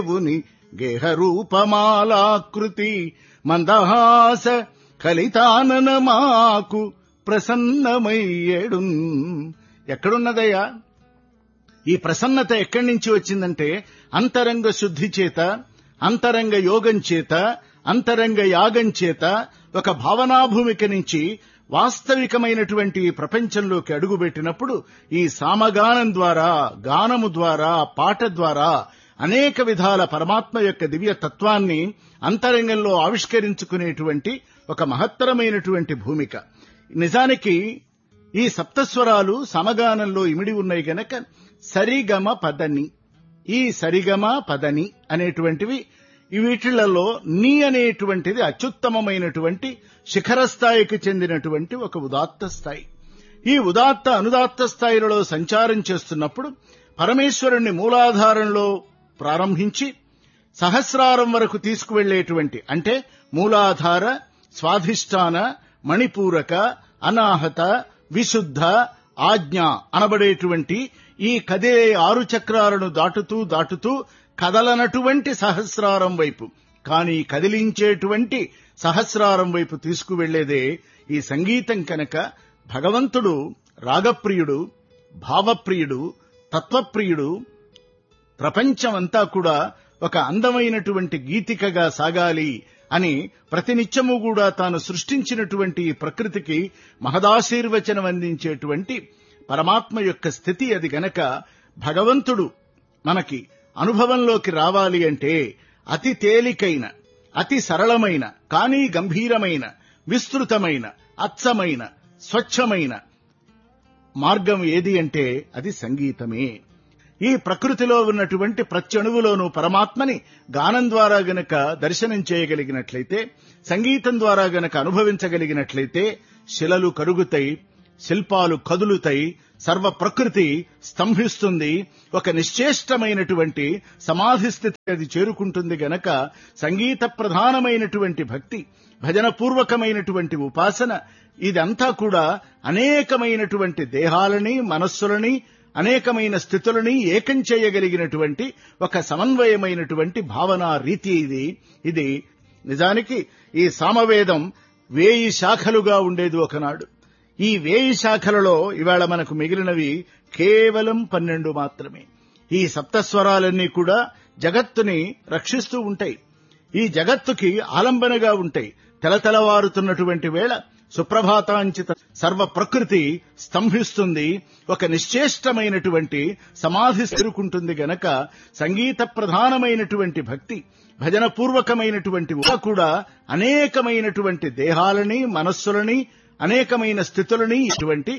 దేవుని గేహరూపమాలాకృతి మందహాస కలితానన మాకు ప్రసన్నమయ్యేడు ఎక్కడున్నదయ్యా ఈ ప్రసన్నత ఎక్కడి నుంచి వచ్చిందంటే అంతరంగ శుద్ధి చేత అంతరంగ యోగం చేత అంతరంగ యాగం చేత ఒక భావనాభూమిక నుంచి వాస్తవికమైనటువంటి ఈ ప్రపంచంలోకి అడుగుపెట్టినప్పుడు ఈ సామగానం ద్వారా గానము ద్వారా పాట ద్వారా అనేక విధాల పరమాత్మ యొక్క దివ్య తత్వాన్ని అంతరంగంలో ఆవిష్కరించుకునేటువంటి ఒక మహత్తరమైనటువంటి భూమిక నిజానికి ఈ సప్తస్వరాలు సమగానంలో ఇమిడి ఉన్నాయి గనక సరిగమ పదని ఈ సరిగమ పదని అనేటువంటివి వీటిలలో నీ అనేటువంటిది అత్యుత్తమమైనటువంటి శిఖర స్థాయికి చెందినటువంటి ఒక ఉదాత్త స్థాయి ఈ ఉదాత్త అనుదాత్త స్థాయిలలో సంచారం చేస్తున్నప్పుడు పరమేశ్వరుణ్ణి మూలాధారంలో ప్రారంభించి సహస్రారం వరకు తీసుకువెళ్లేటువంటి అంటే మూలాధార స్వాధిష్టాన మణిపూరక అనాహత విశుద్ధ ఆజ్ఞ అనబడేటువంటి ఈ కదే ఆరు చక్రాలను దాటుతూ దాటుతూ కదలనటువంటి సహస్రారం వైపు కానీ కదిలించేటువంటి సహస్రారం వైపు తీసుకువెళ్లేదే ఈ సంగీతం కనుక భగవంతుడు రాగప్రియుడు భావప్రియుడు తత్వప్రియుడు ప్రపంచమంతా కూడా ఒక అందమైనటువంటి గీతికగా సాగాలి అని ప్రతినిత్యము కూడా తాను సృష్టించినటువంటి ఈ ప్రకృతికి మహదాశీర్వచనం అందించేటువంటి పరమాత్మ యొక్క స్థితి అది గనక భగవంతుడు మనకి అనుభవంలోకి రావాలి అంటే అతి తేలికైన అతి సరళమైన కానీ గంభీరమైన విస్తృతమైన అచ్చమైన స్వచ్ఛమైన మార్గం ఏది అంటే అది సంగీతమే ఈ ప్రకృతిలో ఉన్నటువంటి ప్రత్యణువులోనూ పరమాత్మని గానం ద్వారా గనక దర్శనం చేయగలిగినట్లయితే సంగీతం ద్వారా గనక అనుభవించగలిగినట్లయితే శిలలు కరుగుతాయి శిల్పాలు కదులుతాయి సర్వ ప్రకృతి స్తంభిస్తుంది ఒక నిశ్చేష్టమైనటువంటి సమాధి స్థితి అది చేరుకుంటుంది గనక సంగీత ప్రధానమైనటువంటి భక్తి భజన పూర్వకమైనటువంటి ఉపాసన ఇదంతా కూడా అనేకమైనటువంటి దేహాలని మనస్సులని అనేకమైన స్థితులని ఏకం చేయగలిగినటువంటి ఒక సమన్వయమైనటువంటి భావన రీతి ఇది ఇది నిజానికి ఈ సామవేదం వేయి శాఖలుగా ఉండేది ఒకనాడు ఈ వేయి శాఖలలో ఇవాళ మనకు మిగిలినవి కేవలం పన్నెండు మాత్రమే ఈ సప్తస్వరాలన్నీ కూడా జగత్తుని రక్షిస్తూ ఉంటాయి ఈ జగత్తుకి ఆలంబనగా ఉంటాయి తెలతెలవారుతున్నటువంటి వేళ సుప్రభాతాంచిత సర్వ ప్రకృతి స్తంభిస్తుంది ఒక నిశ్చేష్టమైనటువంటి సమాధి స్థిరుకుంటుంది గనక సంగీత ప్రధానమైనటువంటి భక్తి భజన పూర్వకమైనటువంటి కూడా అనేకమైనటువంటి దేహాలని మనస్సులని అనేకమైన స్థితులని ఇటువంటి